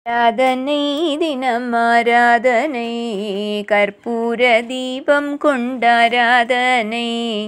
ஆராதனை தினம் ஆராதனை கற்பூர தீபம் கொண்டாராதனை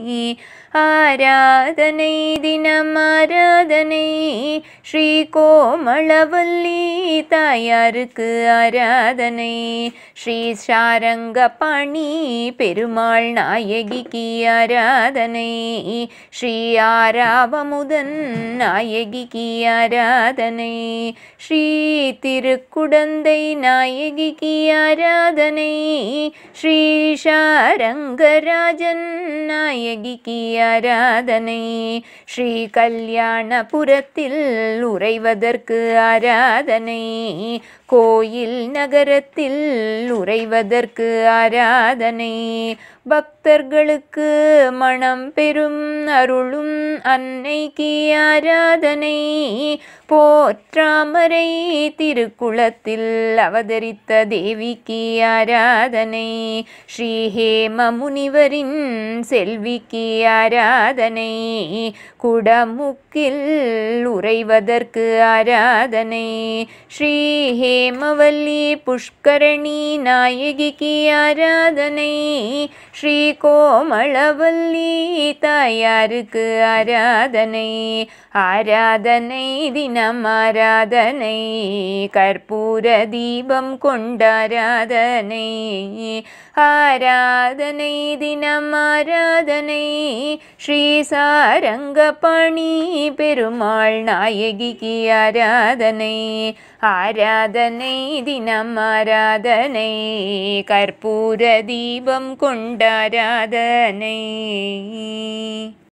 ஆராதனை தினம் ஆராதனை ஸ்ரீ கோமளவல்லி தாயாருக்கு ஆராதனை ஸ்ரீ சாரங்கபாணி பெருமாள் நாயகிக்கு ஆராதனை ஸ்ரீ ஆராவமுதன் நாயகிக்கு ஆராதனை ஸ்ரீ திருக்குடந்தை நாயகிக்கு ஆராதனை ஸ்ரீ சாரங்கராஜன் நாயகிக்கு ஆராதனை ஸ்ரீ கல்யாணபுரத்தில் உறைவதற்கு ஆராதனை கோயில் நகரத்தில் உறைவதற்கு ஆராதனை பக்தர்களுக்கு மனம் பெறும் அருளும் அன்னைக்கு ஆராதனை போற்றாமரை திருக்குளத்தில் அவதரித்த தேவிக்கு ஆராதனை ஸ்ரீ ஹேம முனிவரின் செல்விக்கு ஆராதனை குடமுக்கில் உறைவதற்கு ஆராதனை ஸ்ரீ ஹேமவல்லி புஷ்கரணி நாயகிக்கு ஆராதனை ஸ்ரீ கோமளவல்லி தாயாருக்கு ஆராதனை ஆராதனை தினம் ஆராதனை கற்பூர தீபம் கொண்டாராதனை ஆராதனை தினம் ஆராதனை ஸ்ரீ சாரங்கபாணி பெருமாள் நாயகிக்கு ஆராதனை ஆராதனை தினம் ஆராதனை கற்பூர தீபம் கொண்டாராதனை